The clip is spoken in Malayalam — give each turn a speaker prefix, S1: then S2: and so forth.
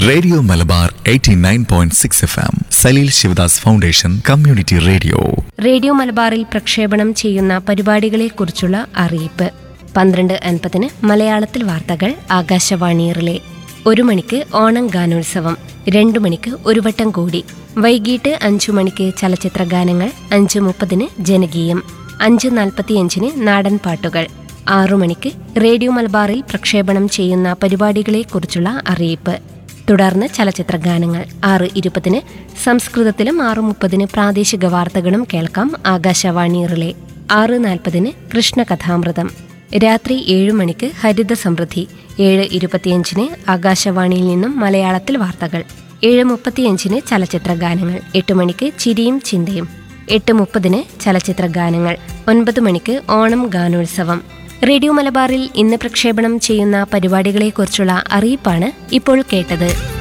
S1: radio Malabar 89.6 F M Salil Sivadas foundation community radio
S2: radio മലബാറിൽ പ്രക്ഷേപണം ചെയ്യുന്ന പരിപാടികളെക്കുറിച്ചുള്ള അറിയിപ്പ് പന്ത്രണ്ട് അൻപതിന് മലയാളത്തിൽ വാർത്തകൾ ആകാശവാണി റിലേ ഒരു മണിക്ക് ഓണം ഗാനോത്സവം രണ്ടു മണിക്ക് ഒരു വട്ടം കൂടി വൈകിട്ട് അഞ്ചു മണിക്ക് ചലച്ചിത്ര ഗാനങ്ങൾ അഞ്ച് മുപ്പതിന് ജനകീയം അഞ്ച് നാൽപ്പത്തിയഞ്ചിന് നാടൻ പാട്ടുകൾ ആറു മണിക്ക് റേഡിയോ മലബാറിൽ പ്രക്ഷേപണം ചെയ്യുന്ന പരിപാടികളെക്കുറിച്ചുള്ള അറിയിപ്പ് തുടർന്ന് ചലച്ചിത്ര ഗാനങ്ങൾ ആറ് ഇരുപതിന് സംസ്കൃതത്തിലും ആറ് മുപ്പതിന് പ്രാദേശിക വാർത്തകളും കേൾക്കാം ആകാശവാണി റിലേ ആറ് നാൽപ്പതിന് കൃഷ്ണകഥാമൃതം രാത്രി ഏഴ് മണിക്ക് ഹരിത സമൃദ്ധി ഏഴ് ഇരുപത്തിയഞ്ചിന് ആകാശവാണിയിൽ നിന്നും മലയാളത്തിൽ വാർത്തകൾ ഏഴ് മുപ്പത്തിയഞ്ചിന് ചലച്ചിത്ര ഗാനങ്ങൾ എട്ട് മണിക്ക് ചിരിയും ചിന്തയും എട്ട് മുപ്പതിന് ചലച്ചിത്ര ഗാനങ്ങൾ ഒൻപത് മണിക്ക് ഓണം ഗാനോത്സവം റേഡിയോ മലബാറിൽ ഇന്ന് പ്രക്ഷേപണം ചെയ്യുന്ന പരിപാടികളെക്കുറിച്ചുള്ള അറിയിപ്പാണ് ഇപ്പോൾ കേട്ടത്